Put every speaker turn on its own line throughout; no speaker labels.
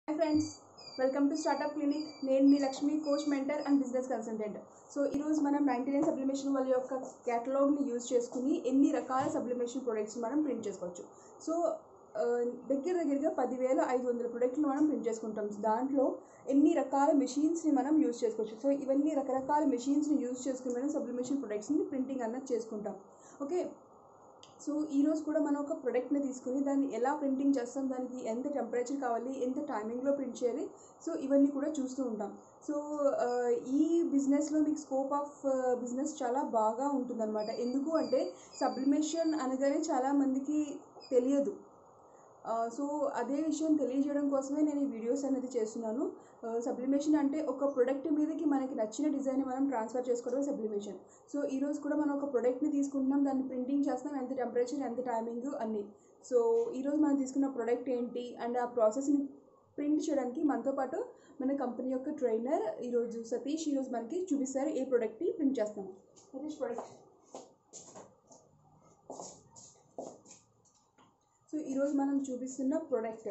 hi friends welcome to startup clinic నేను మీ Lakshmi coach mentor and business consultant so ఈరోజు మనం నైంటీ నైన్ సబ్లిమేషన్ వాళ్ళ యొక్క క్యాటలాగ్ని యూజ్ చేసుకుని ఎన్ని రకాల సబ్లిమేషన్ ప్రొడక్ట్స్ మనం ప్రింట్ చేసుకోవచ్చు సో ఆ, దగ్గర దగ్గరగా పదివేల ఐదు వందల ప్రొడక్ట్లు మనం ప్రింట్ చేసుకుంటాం దాంట్లో ఎన్ని రకాల మెషిన్స్ని మనం యూజ్ చేసుకోవచ్చు సో ఇవన్నీ రకరకాల మెషిన్స్ని యూజ్ చేసుకుని మనం సబ్లిమేషన్ ప్రొడక్ట్స్ని ప్రింటింగ్ అన్నది చేసుకుంటాం ఓకే సో ఈరోజు కూడా మనం ఒక ప్రోడక్ట్ని తీసుకుని దాన్ని ఎలా ప్రింటింగ్ చేస్తాం దానికి ఎంత టెంపరేచర్ కావాలి ఎంత టైమింగ్లో ప్రింట్ చేయాలి సో ఇవన్నీ కూడా చూస్తూ ఉంటాం సో ఆ, ఈ బిజినెస్లో మీకు స్కోప్ ఆఫ్ బిజినెస్ చాలా బాగా ఉంటుందన్నమాట ఎందుకు అంటే సబ్లిమేషన్ అనగానే చాలామందికి తెలియదు ఆ, సో అదే విషయం తెలియజేయడం కోసమే నేను ఈ వీడియోస్ అనేది చేస్తున్నాను సబ్లిమేషన్ అంటే ఒక ప్రొడక్ట్ మీదకి మనకి నచ్చిన డిజైన్ మనం ట్రాన్స్ఫర్ చేసుకోవడమే సబ్లిమేషన్ సో ఈరోజు కూడా మనం ఒక ప్రొడక్ట్ని తీసుకుంటున్నాం దాన్ని ప్రింటింగ్ చేస్తాం ఎంత టెంపరేచర్ ఎంత టైమింగ్ అన్నీ సో ఈరోజు మనం తీసుకున్న ప్రొడక్ట్ ఏంటి అండ్ ఆ ప్రాసెస్ని ప్రింట్ చేయడానికి మనతో పాటు మన కంపెనీ యొక్క ట్రైనర్ ఈరోజు సతీష్ ఈరోజు మనకి చూపిస్తారు ఏ ప్రోడక్ట్ని ప్రింట్ చేస్తాము సతీష్ ప్రోడక్ట్ సో ఈరోజు మనం చూపిస్తున్న ప్రోడక్ట్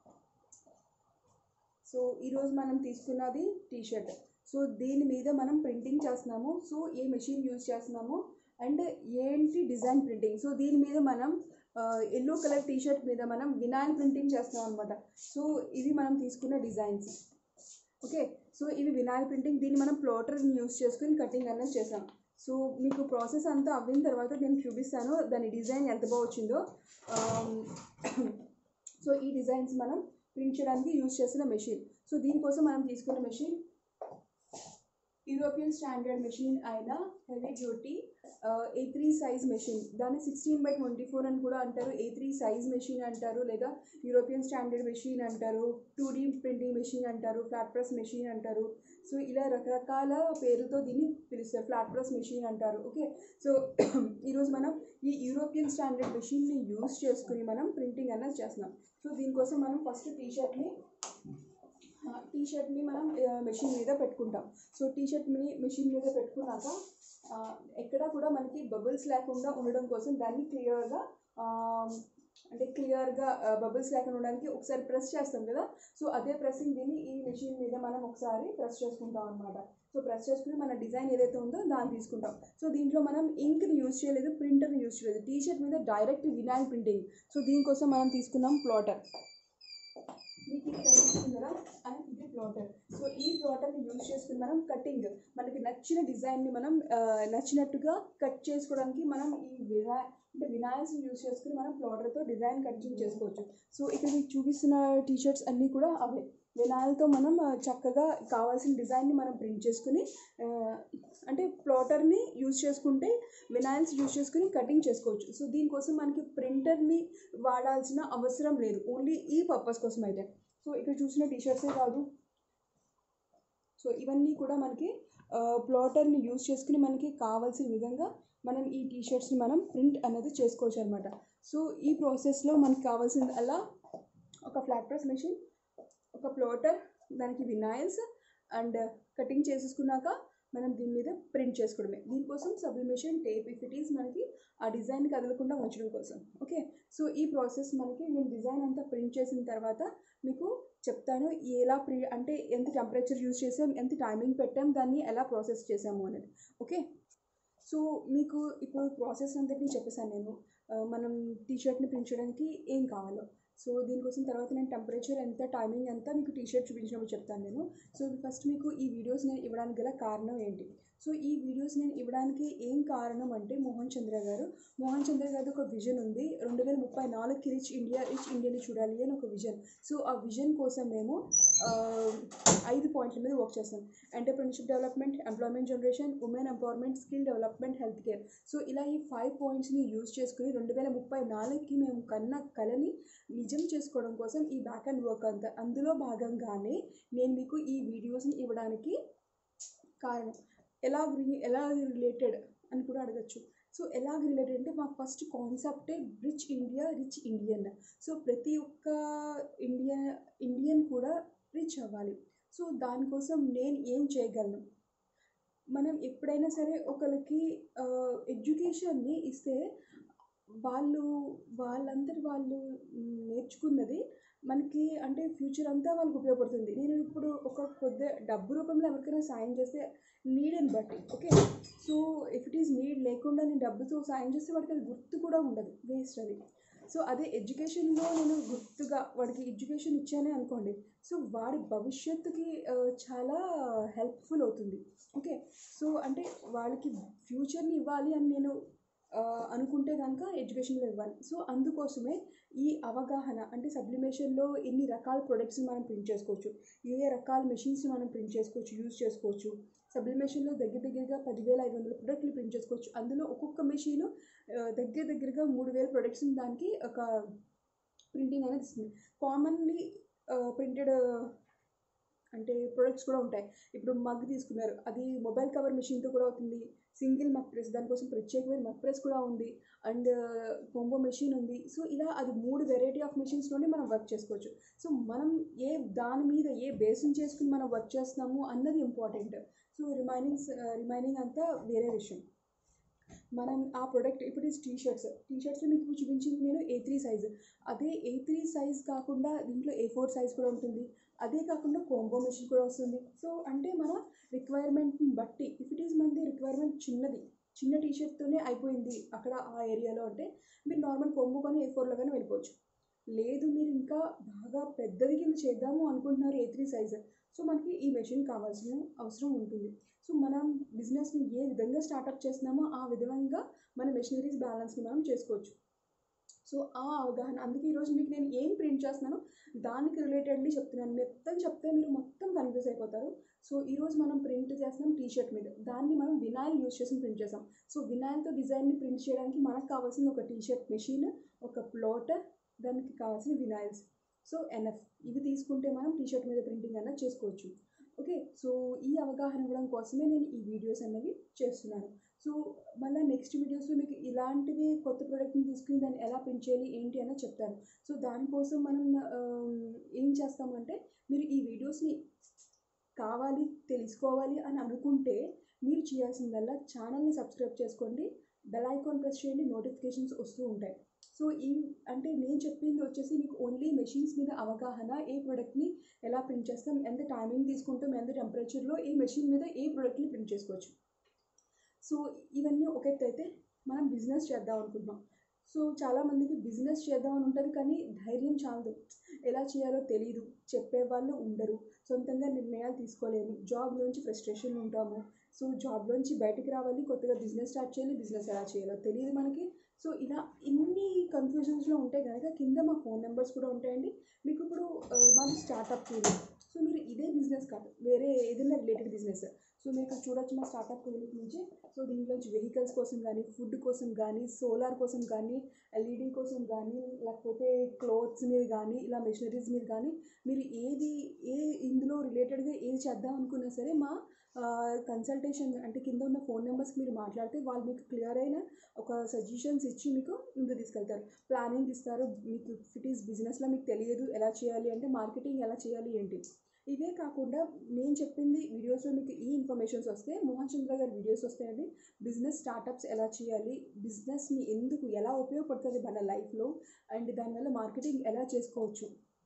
సో ఈరోజు మనం తీసుకున్నది టీ షర్ట్ సో దీని మీద మనం ప్రింటింగ్ చేస్తున్నాము సో ఏ మెషిన్ యూజ్ చేస్తున్నాము అండ్ ఏంటి డిజైన్ ప్రింటింగ్ సో దీని మీద మనం ఎల్లో కలర్ టీ షర్ట్ మీద మనం వినాయిల్ ప్రింటింగ్ చేస్తున్నాం అనమాట సో ఇవి మనం తీసుకున్న డిజైన్స్ ఓకే సో ఇవి వినాయిల్ ప్రింటింగ్ దీన్ని మనం ప్లోటర్ని యూస్ చేసుకుని కటింగ్ అనేది చేసాం సో మీకు ప్రాసెస్ అంతా అవ్విన తర్వాత నేను చూపిస్తాను దాని డిజైన్ ఎంత బాగా వచ్చిందో సో ఈ డిజైన్స్ మనం ప్రింట్ చేయడానికి యూజ్ చేసిన మెషిన్ సో దీనికోసం మనం తీసుకున్న మెషిన్ యూరోపియన్ స్టాండర్డ్ మెషిన్ అయిన heavy duty A three size machine దాన్ని సిక్స్టీన్ బై ట్వంటీ ఫోర్ అని కూడా అంటారు ఏ త్రీ సైజ్ మెషిన్ అంటారు లేదా యూరోపియన్ స్టాండర్డ్ మెషిన్ అంటారు టూ డీ ప్రింటింగ్ మెషిన్ అంటారు ఫ్లాట్ ప్రెస్ మెషిన్ అంటారు సో ఇలా రకరకాల పేరుతో దీన్ని పిలుస్తారు ఫ్లాట్ ప్రెస్ మెషిన్ అంటారు ఓకే సో ఈరోజు మనం ఈ యూరోపియన్ స్టాండర్డ్ మెషిన్ని యూస్ చేసుకుని మనం ప్రింటింగ్ అనేది చేస్తున్నాం సో దీనికోసం మనం ఫస్ట్ టీ షర్ట్ని టీ షర్ట్ని మనం మెషిన్ మీద పెట్టుకుంటాం సో టీ షర్ట్ని మెషిన్ మీద పెట్టుకున్నాక ఆ, ఎక్కడా కూడా మనకి బబుల్స్ లేకుండా ఉండడం కోసం దాన్ని క్లియర్గా అంటే క్లియర్గా బబుల్స్ లేకుండా ఉండడానికి ఒకసారి ప్రెస్ చేస్తాం కదా సో అదే ప్రెస్సింగ్ దీన్ని ఈ మెషిన్ మీద మనం ఒకసారి ప్రెస్ చేసుకుంటాం అనమాట సో ప్రెస్ చేసుకుని మన డిజైన్ ఏదైతే ఉందో దాన్ని తీసుకుంటాం సో దీంట్లో మనం ఇంక్ని యూజ్ చేయలేదు ప్రింటర్ని యూజ్ చేయలేదు టీ షర్ట్ మీద డైరెక్ట్ వినాయిల్ ప్రింటింగ్ సో దీనికోసం మనం తీసుకున్నాం ప్లాటర్ మీకు ఇది కనిపిస్తుంది కదా అండ్ ఇది ప్లాటర్ సో ఈ ప్లాటర్ని యూజ్ చేసుకుని మనం కటింగ్ మనకి నచ్చిన డిజైన్ని మనం ఆ, నచ్చినట్టుగా కట్ చేసుకోవడానికి మనం ఈ వినా అంటే వినాయల్స్ని యూజ్ చేసుకుని మనం ప్లాటర్తో డిజైన్ కటింగ్ చేసుకోవచ్చు సో ఇక్కడ మీకు చూపిస్తున్న టీ షర్ట్స్ అన్నీ కూడా అవే వినాయల్తో మనం ఆ, చక్కగా కావాల్సిన డిజైన్ని మనం ప్రింట్ చేసుకుని ఆ, అంటే ప్లాటర్ని యూజ్ చేసుకుంటే వినాయిల్స్ యూజ్ చేసుకుని కటింగ్ చేసుకోవచ్చు సో దీనికోసం మనకి ప్రింటర్ని వాడాల్సిన అవసరం లేదు ఓన్లీ ఈ పర్పస్ కోసం అయితే సో ఇక్కడ చూసిన టీషర్ట్సే కాదు సో ఇవన్నీ కూడా మనకి ప్లాటర్ని యూజ్ చేసుకుని మనకి కావాల్సిన విధంగా మనం ఈ టీషర్ట్స్ని మనం ప్రింట్ అనేది చేసుకోవచ్చు అనమాట సో ఈ ప్రాసెస్లో మనకి కావాల్సింది అలా ఒక ఫ్లాట్ ప్రెస్ మెషిన్ ఒక ప్లాటర్ దానికి వినాయిల్స్ అండ్ కటింగ్ చేసేసుకున్నాక మనం దీని మీద ప్రింట్ చేసుకోవడమే దీనికోసం sublimation tape if it is మనకి ఆ డిజైన్ కదలకుండా ఉంచడం కోసం ఓకే సో ఈ ప్రాసెస్ మనకి నేను డిజైన్ అంతా ప్రింట్ చేసిన తర్వాత మీకు చెప్తాను ఎలా ప్రి అంటే ఎంత టెంపరేచర్ యూజ్ చేసాం ఎంత టైమింగ్ పెట్టాం దాన్ని ఎలా ప్రాసెస్ చేసాము అనేది ఓకే సో మీకు ఇప్పుడు ప్రాసెస్ అంతటినీ చెప్పేసాను నేను ఆ, మనం టీ షర్ట్ని ప్రింట్ చేయడానికి ఏం కావాలో సో దీనికోసం తర్వాత నేను టెంపరేచర్ ఎంత టైమింగ్ ఎంత మీకు టీ షర్ట్ చూపించినప్పుడు చెప్తాను నేను సో ఫస్ట్ మీకు ఈ వీడియోస్ నేను ఇవ్వడానికి గల కారణం ఏంటి సో ఈ వీడియోస్ నేను ఇవ్వడానికి ఏం కారణం అంటే మోహన్ చంద్ర గారు మోహన్ చంద్ర గారి ఒక విజన్ ఉంది రెండు వేల ముప్పై నాలుగుకి రిచ్ ఇండియా రిచ్ ఇండియాని చూడాలి అని ఒక విజన్ సో ఆ విజన్ కోసం మేము ఆ, ఐదు పాయింట్ల మీద వర్క్ చేస్తాం entrepreneurship development employment generation women empowerment skill development health care so ఇలా ఈ ఫైవ్ పాయింట్స్ని యూజ్ చేసుకుని రెండు వేల ముప్పై నాలుగుకి మేము కన్న కళని నిజం చేసుకోవడం కోసం ఈ బ్యాక్ అండ్ వర్క్ అంతా అందులో భాగంగానే నేను మీకు ఈ వీడియోస్ని ఇవ్వడానికి కారణం ఎలా రి- ఎలా రిలేటెడ్ అని కూడా అడగచ్చు సో ఎలా రిలేటెడ్ అంటే మా ఫస్ట్ కాన్సెప్టే rich India rich Indian so ప్రతి ఒక్క ఇండియా ఇండియన్ కూడా రిచ్ అవ్వాలి సో దానికోసం నేను ఏం చేయగలను మనం ఎప్పుడైనా సరే ఒకరికి ఎడ్యుకేషన్ని ఇస్తే వాళ్ళు వాళ్ళందరి వాళ్ళు నేర్చుకున్నది మనకి అంటే ఫ్యూచర్ అంతా వాళ్ళకి ఉపయోగపడుతుంది నేను ఇప్పుడు ఒక కొద్ది డబ్బు రూపంలో ఎవరికైనా సాయం చేస్తే నీడని బట్టి okay so if it is need లేకుండా నేను డబ్బుతో సాయం చేస్తే వాడికి అది గుర్తు కూడా ఉండదు వేస్ట్ అది సో అదే ఎడ్యుకేషన్లో నేను గుర్తుగా వాడికి ఎడ్యుకేషన్ ఇచ్చానే అనుకోండి సో వాడి భవిష్యత్తుకి ఆ, చాలా హెల్ప్ఫుల్ అవుతుంది ఓకే సో అంటే వాళ్ళకి ఫ్యూచర్ని ఇవ్వాలి అని నేను ఆ, అనుకుంటే కనుక ఎడ్యుకేషన్లో ఇవ్వాలి సో అందుకోసమే ఈ అవగాహన అంటే సబ్లిమేషన్లో ఎన్ని రకాల ప్రొడక్ట్స్ని మనం ప్రింట్ చేసుకోవచ్చు ఏ ఏ రకాల మెషిన్స్ని మనం ప్రింట్ చేసుకోవచ్చు యూజ్ చేసుకోవచ్చు సబ్లిమేషన్లో దగ్గర దగ్గరగా పదివేల ఐదు వందల ప్రొడక్ట్లు ప్రింట్ చేసుకోవచ్చు అందులో ఒక్కొక్క మెషిన్ దగ్గర దగ్గరగా మూడు వేల ప్రొడక్ట్స్ని దానికి ఒక ప్రింటింగ్ అనేది ఇస్తుంది కామన్లీ ప్రింటెడ్ అంటే ప్రొడక్ట్స్ కూడా ఉంటాయి ఇప్పుడు మగ్ తీసుకున్నారు అది మొబైల్ కవర్ మెషిన్తో కూడా అవుతుంది సింగిల్ మగ్ ప్రెస్ దానికోసం ప్రత్యేకమైన మగ్ ప్రెస్ కూడా ఉంది అండ్ కొంబో మెషిన్ ఉంది సో ఇలా అది మూడు వెరైటీ ఆఫ్ మెషిన్స్లోనే మనం వర్క్ చేసుకోవచ్చు సో మనం ఏ దాని మీద ఏ బేస్ని చేసుకుని మనం వర్క్ చేస్తున్నాము అన్నది ఇంపార్టెంట్ సో రిమైనింగ్ రిమైనింగ్ అంతా వేరే విషయం మనం ఆ ప్రోడక్ట్ ఇప్పుడు టీ షర్ట్స్ టీ షర్ట్స్లో మీకు చూపించింది నేను ఏ త్రీ సైజ్ అదే ఏ త్రీ సైజ్ కాకుండా దీంట్లో ఏ ఫోర్ సైజ్ కూడా ఉంటుంది అదే కాకుండా కోంబో మెషిన్ కూడా వస్తుంది సో అంటే మన రిక్వైర్మెంట్ని బట్టి ఇఫ్ ఇట్ ఈస్ మనది రిక్వైర్మెంట్ చిన్నది చిన్న టీ షర్ట్తోనే అయిపోయింది అక్కడ ఆ ఏరియాలో అంటే మీరు నార్మల్ కోంబో కానీ ఏ ఫోర్లో కానీ వెళ్ళిపోవచ్చు లేదు మీరు ఇంకా బాగా పెద్దది కింద చేద్దాము అనుకుంటున్నారు ఏ త్రీ సైజ్ సో మనకి ఈ మెషిన్ కావాల్సిన అవసరం ఉంటుంది సో మనం బిజినెస్ని ఏ విధంగా స్టార్ట్అప్ చేస్తున్నామో ఆ విధంగా మన మెషినరీస్ బ్యాలెన్స్ని మనం చేసుకోవచ్చు సో ఆ అవగాహన అందుకే ఈరోజు మీకు నేను ఏం ప్రింట్ చేస్తున్నానో దానికి రిలేటెడ్లీ చెప్తున్నాను మొత్తం చెప్తే మీరు మొత్తం కన్ఫ్యూజ్ అయిపోతారు సో ఈరోజు మనం ప్రింట్ చేస్తున్నాం టీ షర్ట్ మీద దాన్ని మనం వినాయిల్ యూస్ చేసి ప్రింట్ చేసాం సో వినాయిల్తో డిజైన్ని ప్రింట్ చేయడానికి మనకు కావాల్సిన ఒక టీ షర్ట్ మెషిన్ ఒక ప్లోటర్ దానికి కావాల్సిన వినాయిల్స్ సో ఎన్ఎఫ్ ఇవి తీసుకుంటే మనం టీ షర్ట్ మీద ప్రింటింగ్ అన్నది చేసుకోవచ్చు ఓకే సో ఈ అవగాహన ఇవ్వడం కోసమే నేను ఈ వీడియోస్ అనేవి చేస్తున్నాను సో మళ్ళీ నెక్స్ట్ వీడియోస్లో మీకు ఇలాంటివి కొత్త ప్రోడక్ట్ని తీసుకుని దాన్ని ఎలా ప్రింట్ చేయాలి ఏంటి అన్నది చెప్తాను సో దానికోసం మనం ఆమ్, ఏం చేస్తామంటే మీరు ఈ వీడియోస్ని కావాలి తెలుసుకోవాలి అని అనుకుంటే మీరు చేయాల్సిందల్లా ఛానల్ని సబ్స్క్రైబ్ చేసుకోండి బెల్ ఐకాన్ ప్రెస్ చేయండి నోటిఫికేషన్స్ వస్తూ ఉంటాయి సో ఈ అంటే నేను చెప్పింది వచ్చేసి మీకు ఓన్లీ మెషిన్స్ మీద అవగాహన ఏ ప్రోడక్ట్ని ఎలా ప్రింట్ చేస్తాం ఎంత టైమింగ్ తీసుకుంటాం ఎంత టెంపరేచర్లో ఏ మెషిన్ మీద ఏ ప్రోడక్ట్ని ప్రింట్ చేసుకోవచ్చు సో ఇవన్నీ ఒక ఎత్తు అయితే మనం బిజినెస్ చేద్దాం అనుకుంటున్నాం సో చాలామందికి బిజినెస్ చేద్దామని ఉంటుంది కానీ ధైర్యం చాలదు ఎలా చేయాలో తెలియదు చెప్పేవాళ్ళు ఉండరు సొంతంగా నిర్ణయాలు తీసుకోలేము జాబ్లోంచి ఫ్రస్ట్రేషన్ ఉంటాము సో జాబ్లోంచి బయటికి రావాలి కొత్తగా బిజినెస్ స్టార్ట్ చేయాలి బిజినెస్ ఎలా చేయాలో తెలియదు మనకి సో ఇలా ఇన్ని కన్ఫ్యూజన్స్లో ఉంటే కనుక కింద మా ఫోన్ నెంబర్స్ కూడా ఉంటాయండి మీకు ఇప్పుడు ఆ, మాది స్టార్టప్ క్లినిక్ సో మీరు ఇదే బిజినెస్ కాదు వేరే ఏదైనా రిలేటెడ్ బిజినెస్ సో మీరు ఇక్కడ చూడొచ్చు మా స్టార్టప్ క్లినిక్ నుంచి సో దీంట్లోంచి వెహికల్స్ కోసం కానీ ఫుడ్ కోసం కానీ సోలార్ కోసం కానీ ఎల్ఈడి కోసం కానీ లేకపోతే క్లోత్స్ మీద కానీ ఇలా మెషినరీస్ మీద కానీ మీరు ఏది ఏ ఇందులో రిలేటెడ్గా ఏది చేద్దాం అనుకున్నా సరే మా కన్సల్టేషన్ అంటే కింద ఉన్న ఫోన్ నెంబర్స్కి మీరు మాట్లాడితే వాళ్ళు మీకు క్లియర్ అయిన ఒక సజెషన్స్ ఇచ్చి మీకు ముందు తీసుకెళ్తారు ప్లానింగ్ ఇస్తారు మీకు ఇట్ ఈస్ బిజినెస్లో మీకు తెలియదు ఎలా చేయాలి అంటే మార్కెటింగ్ ఎలా చేయాలి ఏంటి ఇవే కాకుండా నేను చెప్పింది వీడియోస్లో మీకు ఈ ఇన్ఫర్మేషన్స్ వస్తే మోహన్ చంద్ర గారి వీడియోస్ వస్తాయండి బిజినెస్ స్టార్టప్స్ ఎలా చేయాలి బిజినెస్ని ఎందుకు ఎలా ఉపయోగపడుతుంది మన లైఫ్లో అండ్ దానివల్ల మార్కెటింగ్ ఎలా చేసుకోవచ్చు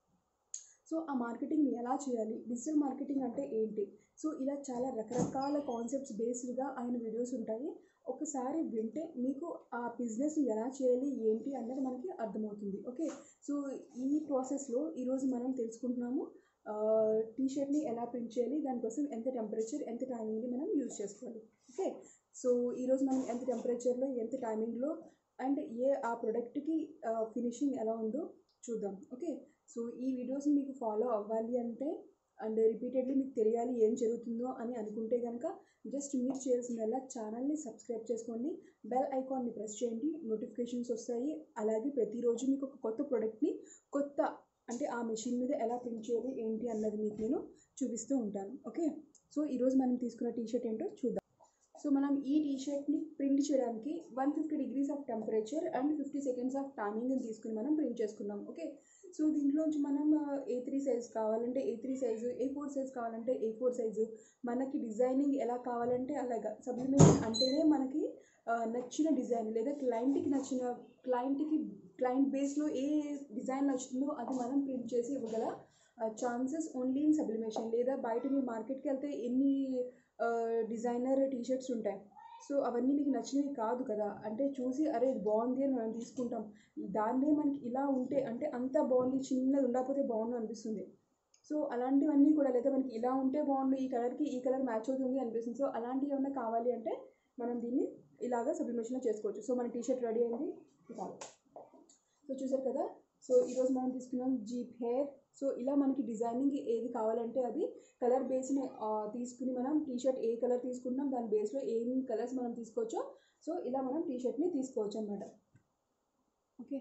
సో ఆ మార్కెటింగ్ని ఎలా చేయాలి డిజిటల్ మార్కెటింగ్ అంటే ఏంటి సో ఇలా చాలా రకరకాల కాన్సెప్ట్స్ బేస్డ్గా ఆయన వీడియోస్ ఉంటాయి ఒకసారి వింటే మీకు ఆ బిజినెస్ని ఎలా చేయాలి ఏంటి అన్నది మనకి అర్థమవుతుంది ఓకే సో ఈ ప్రాసెస్లో ఈరోజు మనం తెలుసుకుంటున్నాము టీ షర్ట్ని ఎలా ప్రింట్ చేయాలి దానికోసం ఎంత టెంపరేచర్ ఎంత టైమింగ్ని మనం యూజ్ చేసుకోవాలి ఓకే సో ఈరోజు మనం ఎంత టెంపరేచర్లో ఎంత టైమింగ్లో అండ్ ఏ ఆ ప్రోడక్ట్కి ఫినిషింగ్ ఎలా ఉందో చూద్దాం ఓకే సో ఈ వీడియోస్ని మీకు ఫాలో అవ్వాలి అంటే అండ్ రిపీటెడ్లీ మీకు తెలియాలి ఏం జరుగుతుందో అని అనుకుంటే కనుక జస్ట్ మీరు చేయాల్సిందల్లా ఛానల్ని సబ్స్క్రైబ్ చేసుకోండి బెల్ ఐకాన్ని ప్రెస్ చేయండి నోటిఫికేషన్స్ వస్తాయి అలాగే ప్రతిరోజు మీకు ఒక కొత్త ప్రోడక్ట్ని కొత్త అంటే ఆ మెషిన్ మీద ఎలా ప్రింట్ చేయాలి ఏంటి అన్నది మీకు నేను చూపిస్తూ ఉంటాను ఓకే సో ఈరోజు మనం తీసుకున్న టీ షర్ట్ ఏంటో చూద్దాం సో మనం ఈ టీ షర్ట్ని ప్రింట్ చేయడానికి one fifty degrees of temperature and fifty seconds of టైమింగ్ని తీసుకుని మనం ప్రింట్ చేసుకున్నాం ఓకే సో దీంట్లోంచి మనం ఏ త్రీ సైజ్ కావాలంటే A three size A four size కావాలంటే ఏ ఫోర్ సైజు మనకి డిజైనింగ్ ఎలా కావాలంటే అలాగా సబ్లిమేషన్ అంటేనే మనకి ఆ, నచ్చిన డిజైన్ లేదా క్లయింట్కి నచ్చిన క్లయింట్కి క్లయింట్ బేస్లో ఏ డిజైన్ నచ్చుతుందో అది మనం ప్రింట్ చేసి ఇవ్వగల ఛాన్సెస్ ఓన్లీ ఇన్ సబ్లిమేషన్ లేదా బయట మీరు మార్కెట్కి వెళ్తే ఎన్ని డిజైనర్ టీషర్ట్స్ ఉంటాయి సో అవన్నీ మీకు నచ్చినవి కాదు కదా అంటే చూసి అరే ఇది బాగుంది అని మనం తీసుకుంటాం దాన్నే మనకి ఇలా ఉంటే అంటే అంత బాగుంది చిన్నది ఉండకపోతే బాగుండు అనిపిస్తుంది సో అలాంటివన్నీ కూడా లేదా మనకి ఇలా ఉంటే బాగుండు ఈ కలర్కి ఈ కలర్ మ్యాచ్ అవుతుంది అనిపిస్తుంది సో అలాంటివి ఏమైనా కావాలి అంటే మనం దీన్ని ఇలాగా సబ్లిమేషన్లో చేసుకోవచ్చు సో మన టీషర్ట్ రెడీ అయింది ఇలాగ సో చూసారు కదా సో ఈరోజు మనం తీసుకున్నాం జీప్ హెయిర్ సో ఇలా మనకి డిజైనింగ్ ఏది కావాలంటే అది కలర్ బేస్ని తీసుకుని మనం టీషర్ట్ ఏ కలర్ తీసుకుంటున్నాం దాని బేస్లో ఏం కలర్స్ మనం తీసుకోవచ్చో సో ఇలా మనం టీషర్ట్ని తీసుకోవచ్చు అనమాట ఓకే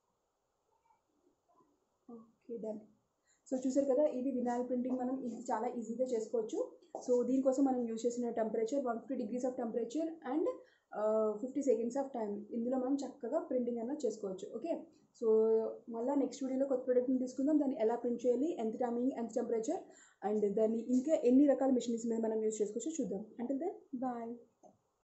ఓకే డన్ సో చూసారు కదా ఇది వినాల్ ప్రింటింగ్ మనం ఇది చాలా ఈజీగా చేసుకోవచ్చు సో దీనికోసం మనం యూజ్ చేసిన temperature one fifty degrees of temperature and fifty seconds of time ఇందులో మనం చక్కగా ప్రింటింగ్ అన్నది చేసుకోవచ్చు ఓకే సో మళ్ళీ నెక్స్ట్ వీడియోలో కొత్త ప్రోడక్ట్ని తీసుకుందాం దాన్ని ఎలా ప్రింట్ చేయాలి ఎంత టైమింగ్ ఎంత టెంపరేచర్ అండ్ దాన్ని ఇంకా ఎన్ని రకాల మిషన్స్ మీద మనం యూజ్ చేసుకోవచ్చో చూద్దాం అంటే దెన్ బాయ్